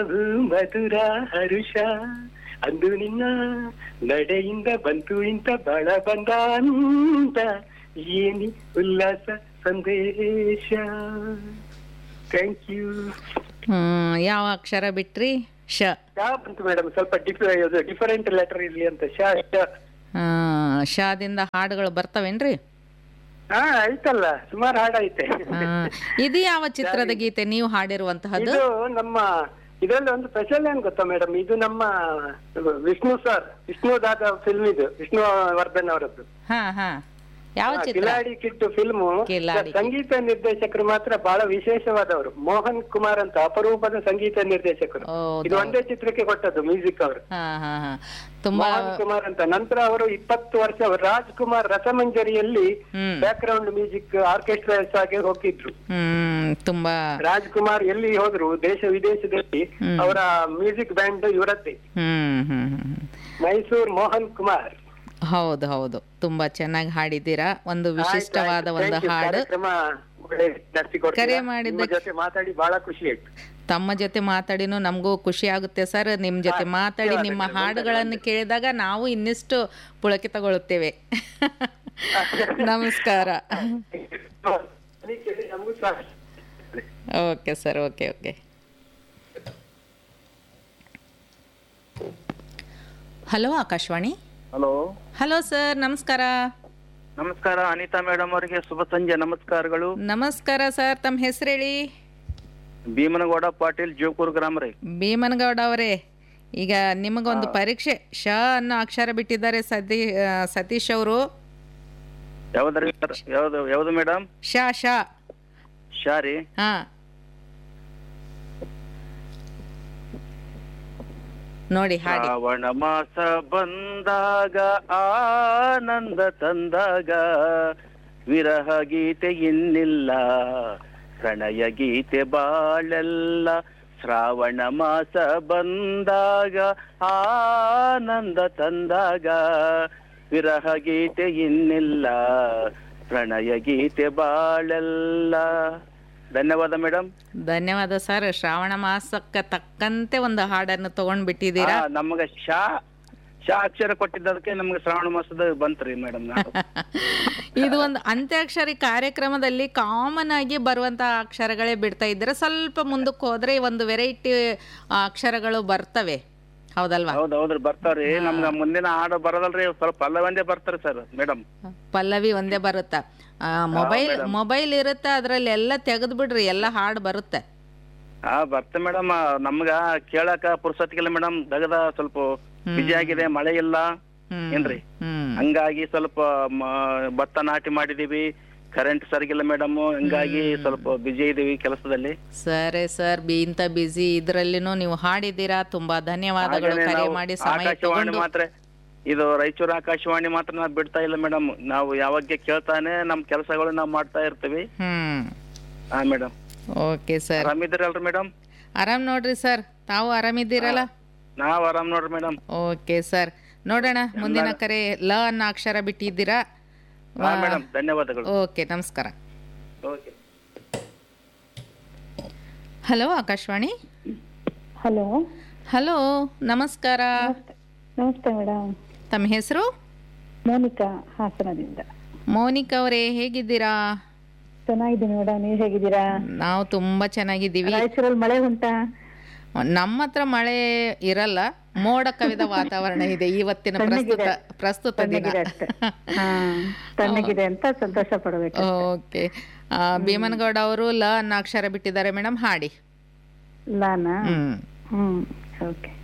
ಮಧುರ ಹರುಷ ಅಂದು ನಿನ್ನ ನಡೆಯಿಂದ ಬಂತು ಇಂತ ಬಳ ಬಂದ ಅಂತ ಏನಿ ಉಲ್ಲಾಸ ಸಂದೇಶ ಥ್ಯಾಂಕ್ ಯು ಹ್ಮ್, ಯಾವ ಅಕ್ಷರ ಬಿಟ್ರಿ ಶ ಶಾ ಬಂತು ಮೇಡಮ್ ಸ್ವಲ್ಪ ಡಿಫರೆಂಟ್ ಲೆಟರ್ ಇರ್ಲಿ ಅಂತ ಶಾ ಶಾ ಆ, ಶಾದಿಂದ ಹಾಡುಗಳು ಬರ್ತವೇನ್ರಿ ಹಾ ಆಯ್ತಲ್ಲ ಸುಮಾರು ಹಾಡೈತೆ ಆ, ಇದು ಯಾವ ಚಿತ್ರದ ಗೀತೆ ನೀವು ಹಾಡಿರುವಂತಹದ್ದು ಇದು ನಮ್ಮ ಇದರಲ್ಲಿ ಒಂದು ಸ್ಪೆಷಲ್ ಏನ್ ಗೊತ್ತಾ ಮೇಡಮ್ ಇದು ನಮ್ಮ ವಿಷ್ಣು ಸರ್ ವಿಷ್ಣು ದಾದ ಫಿಲ್ಮ್ ಇದು ವಿಷ್ಣು ವರ್ಧನ್ ಅವರದ್ದು ಹಾ ಹಾ ಯಾವ ಚಿತ್ರ ಕಿಲಾಡಿ ಕಿಟ್ಟು ಫಿಲ್ಮ್ ಕಿಲಾಡಿ ಸಂಗೀತ ನಿರ್ದೇಶಕರು ಮಾತ್ರ ಬಹಳ ವಿಶೇಷವಾದವರು ಮೋಹನ್ ಕುಮಾರ್ ಅಂತ ಅಪರೂಪದ ಸಂಗೀತ ನಿರ್ದೇಶಕರು ಹೌದು. ಇದು ಒಂದೇ ಚಿತ್ರಕ್ಕೆ ಕೊಟ್ಟದ್ದು ಮ್ಯೂಸಿಕ್ ಅವರು ಹಾ ಹಾ ಹಾ ತುಂಬಾ ಮೋಹನ್ ಕುಮಾರ್ ಅಂತ ನಂತರ ಅವರು ಇಪ್ಪತ್ತು ವರ್ಷ ರಾಜ್ಕುಮಾರ್ ರಸಮಂಜರಿಯಲ್ಲಿ ಹ್ಮ್ ಬ್ಯಾಕ್ ಗ್ರೌಂಡ್ ಮ್ಯೂಸಿಕ್ ಆರ್ಕೆಸ್ಟ್ರಾ ಆಗಿ ಹೋಗಿದ್ರು ಹ್ಮ್ ತುಂಬಾ ರಾಜ್ಕುಮಾರ್ ಎಲ್ಲಿ ಹೋದ್ರು ದೇಶ ವಿದೇಶದಲ್ಲಿ ಅವರ ಮ್ಯೂಸಿಕ್ ಬ್ಯಾಂಡ್ ಇವರದ್ದೇ ಹ್ಮ್ ಹ್ಮ್ ಹ್ಮ್ ಹ್ಮ್. ಮೈಸೂರ್ ಮೋಹನ್ ಕುಮಾರ್ ಹೌದು ಹೌದು ತುಂಬಾ ಚೆನ್ನಾಗಿ ಹಾಡಿದ್ದೀರಾ ಒಂದು ವಿಶಿಷ್ಟವಾದ ಆಯ್ತು, ಒಂದು thank you. ಹಾಡು ಕಾರ್ಯಕ್ರಮ ಒಳ್ಳೆ ನಡೆಸಿಕೊಡ್ತೀರಾ. ಕರೆ ಮಾಡಿದ್ದಕ್ಕೆ- ನಿಮ್ಮ ಜೊತೆ ಮಾತಾಡಿ ಬಹಳ ಖುಷಿ ಆಯ್ತು ತಮ್ಮ ಜೊತೆ ಮಾತಾಡಿನೂ ನಮಗೂ ಖುಷಿ ಆಗುತ್ತೆ ಸರ್ ನಿಮ್ಮ ಜೊತೆ ಮಾತಾಡಿ ನಿಮ್ಮ ಹಾಡುಗಳನ್ನು ಕೇಳಿದಾಗ ನಾವು ಇನ್ನಿಷ್ಟು ಪುಳಕಿತಗೊಳ್ಳುತ್ತೇವೆ ನಮಸ್ಕಾರ ಅದಕ್ಕೆ ನಮಗೂ ಸಹ okay sir okay okay hello Akashvani hello hello sir ನಮಸ್ಕಾರ ನಮಸ್ಕಾರ ಅನಿತಾ ಮೇಡಮ್ ಅವರಿಗೆ ಶುಭ ಸಂಜೆ ನಮಸ್ಕಾರಗಳು ನಮಸ್ಕಾರ ಸರ್ ತಮ್ಮ ಹೆಸರು ಹೇಳಿ ಭೀಮನಗೌಡ ಪಾಟೀಲ್ ಜೋಕೂರ್ ಗ್ರಾಮ ರೀ ಭೀಮನಗೌಡ ಅವರೇ ಈಗ ನಿಮಗೊಂದು ಪರೀಕ್ಷೆ ಶ ಅನ್ನೋ ಅಕ್ಷರ ಬಿಟ್ಟಿದ್ದಾರೆ ಸತಿ ಆ, ಸತೀಶ್ ಅವರು ಯಾವ್ದ್ರಿ ಸರ್ ಯಾವ್ದು ಯಾವ್ದು ಮೇಡಮ್ ಶ ಶ ಶಾರಿ ಹಾ ನೋಡಿ ಹಾಡಿ ಶ್ರಾವಣ ಮಾಸ ಬಂದಾಗ ಆನಂದ ತಂದಾಗ ವಿರಹ ಗೀತೆ ಇನ್ನಿಲ್ಲ ಪ್ರಣಯ ಗೀತೆ ಬಾಳೆಲ್ಲ ಶ್ರಾವಣ ಮಾಸ ಬಂದಾಗ ಆನಂದ ತಂದಾಗ ವಿರಹ ಗೀತೆ ಇನ್ನಿಲ್ಲ ಪ್ರಣಯ ಗೀತೆ ಬಾಳೆಲ್ಲ ಧನ್ಯವಾದ ಮೇಡಮ್ ಧನ್ಯವಾದ ಸರ್ ಶ್ರಾವಣ ಮಾಸಕ್ಕೆ ತಕ್ಕಂತೆ ಒಂದು ಹಾಡನ್ನು ತಗೊಂಡ್ ಬಿಟ್ಟಿದ್ದೀರಾ ನಮಗೆ ಶಾ ಶಾ ಅಕ್ಷರ ಕೊಟ್ಟಿದ್ದದಕ್ಕೆ ನಮ್ಗೆ ಶ್ರಾವಣ ಮಾಸದ ಬಂತ್ರಿ ಮೇಡಮ್ ಇದು ಒಂದು ಅಂತ್ಯಾಕ್ಷರಿ ಕಾರ್ಯಕ್ರಮದಲ್ಲಿ ಕಾಮನ್ ಆಗಿ ಬರುವಂತಹ ಅಕ್ಷರಗಳೇ ಬಿಡ್ತಾ ಇದ್ದೀರಾ ಸ್ವಲ್ಪ ಮುಂದಕ್ಕೆ ಹೋದ್ರೆ ಒಂದು ವೆರೈಟಿ ಅಕ್ಷರಗಳು ಬರ್ತವೆ ಹೌದಲ್ವಾ ಹೌದ್ ಹೌದ್ರಿ ಬರ್ತಾವ್ರಿ ನಮ್ಗ ಮುಂದಿನ ಹಾಡು ಬರೋದಲ್ರಿ ಸ್ವಲ್ಪ ಅಲ್ಲವಂದೇ ಬರ್ತಾರ ಸರ್ ಮೇಡಮ್ ಪಲ್ಲವಿ ಒಂದೇ ಬರುತ್ತಾ ಮೊಬೈಲ್ ಮೊಬೈಲ್ ಇರುತ್ತೆ ಅದ್ರಲ್ಲಿ ಎಲ್ಲ ತೆಗೆದು ಬಿಡ್ರಿ ಎಲ್ಲ ಹಾಡು ಬರುತ್ತೆ ಹಾ ಬರ್ತೆ ಮೇಡಮ್ ನಮ್ಗ ಕೇಳಕ ಪುರ್ಸತ್ತಿಗಿಲ್ಲ ಮೇಡಮ್ ದಗದ ಸ್ವಲ್ಪ ಬಿಜಿ ಆಗಿದೆ ಮಳೆ ಇಲ್ಲ ಹ್ಮ್ ಏನ್ರಿ ಹ್ಮ್ ಹಂಗಾಗಿ ಸ್ವಲ್ಪ ಮ- ಭತ್ತ ನಾಟಿ ಮಾಡಿದೀವಿ ಕರೆಂಟ್ ಸರಿಗಿಲ್ಲ ಮೇಡಮ್ ಹಂಗಾಗಿ ಸ್ವಲ್ಪ ಬಿಜಿ ಇದೀವಿ ಕೆಲಸದಲ್ಲಿ ಸರಿ ಸರ್ ಬಿ ಇಂಥ ಬಿಸಿ ಇದ್ರಲ್ಲಿನೂ ನೀವು ಹಾಡಿದ್ದೀರಾ ತುಂಬಾ ಧನ್ಯವಾದಗಳು ಹಾಗೇನೆ ಕರೆ ನಾವು ಮಾಡಿ ಸಮಯ ಆಕಾಶವಾಣಿ ತಗೊಂಡು ಮಾತ್ರ ಇದು ರಾಯಚೂರು ಆಕಾಶವಾಣಿ ಮಾತ್ರ ನಾವು ಬಿಡ್ತಾ ಇಲ್ಲ ಮೇಡಮ್ ನಾವು ಯಾವಾಗ ಕೇಳ್ತಾನೆ ನಮ್ ಕೆಲಸಗಳು ನಾವು ಮಾಡ್ತಾ ಇರ್ತೀವಿ ಹ್ಮ್ ಹಾ ಮೇಡಮ್ ಓಕೆ ಸರ್ ಆರಾಮಿದ್ದೀರಲ್ರಿ ಮೇಡಮ್ ಆರಾಮ್ ನೋಡ್ರಿ ಸರ್ ತಾವು ಆರಾಮಿದ್ದೀರಲ್ಲ ನಾವ್ ಆರಾಮ್ ನೋಡ್ರಿ ಮೇಡಮ್ ಓಕೆ ಸರ್ ನೋಡೋಣ ಮುಂದಿನ ಕರೆ ಲ ಅನ್ನೋ ಅಕ್ಷರ ಬಿಟ್ಟಿದ್ದೀರಾ ಹಾ ಮೇಡಮ್ ಧನ್ಯವಾದಗಳು ಓಕೆ ನಮಸ್ಕಾರ okay hello Akashvani hello hello ನಮಸ್ಕಾರ ನಮಸ್ತೆ ಮೇಡಮ್ ತಮ್ಮ ಹೆಸರು ಮೋನಿಕಾ ಹಾಸನದಿಂದ ಮೋನಿಕಾ ಅವರೇ ಹೇಗಿದ್ದೀರಾ ಚೆನ್ನಾಗಿದ್ದೀನಿ ಮೇಡಮ್ ನೀವು ಹೇಗಿದ್ದೀರಾ ನಾವು ತುಂಬಾ ಚೆನ್ನಾಗಿದ್ದೀವಿ ರಾಯಚೂರಲ್ಲಿ ಮಳೆ ಉಂಟಾ ನಮ್ಮ ಹತ್ರ ಮಳೆ ಇರಲ್ಲ ಮೋಡ ಕವಿದ ವಾತಾವರಣ ಇದೆ ಇವತ್ತಿನ ಪ್ರಸ್ತುತ ಪ್ರಸ್ತುತ ದಿನ ತಣ್ಣಗಿದೆ ಅಷ್ಟೇ ಹಾ ತಣ್ಣಗಿದೆ ಅಂತ ಸಂತೋಷ ಪಡಬೇಕು ಓಕೆ ಭೀಮನಗೌಡ ಅವರು ಲ ಅನ್ನೋ ಅಕ್ಷರ ಬಿಟ್ಟಿದ್ದಾರೆ ಮೇಡಮ್ ಹಾಡಿ ಲಾನಾ ಹ್ಮ್ ಹ್ಮ್ ಓಕೆ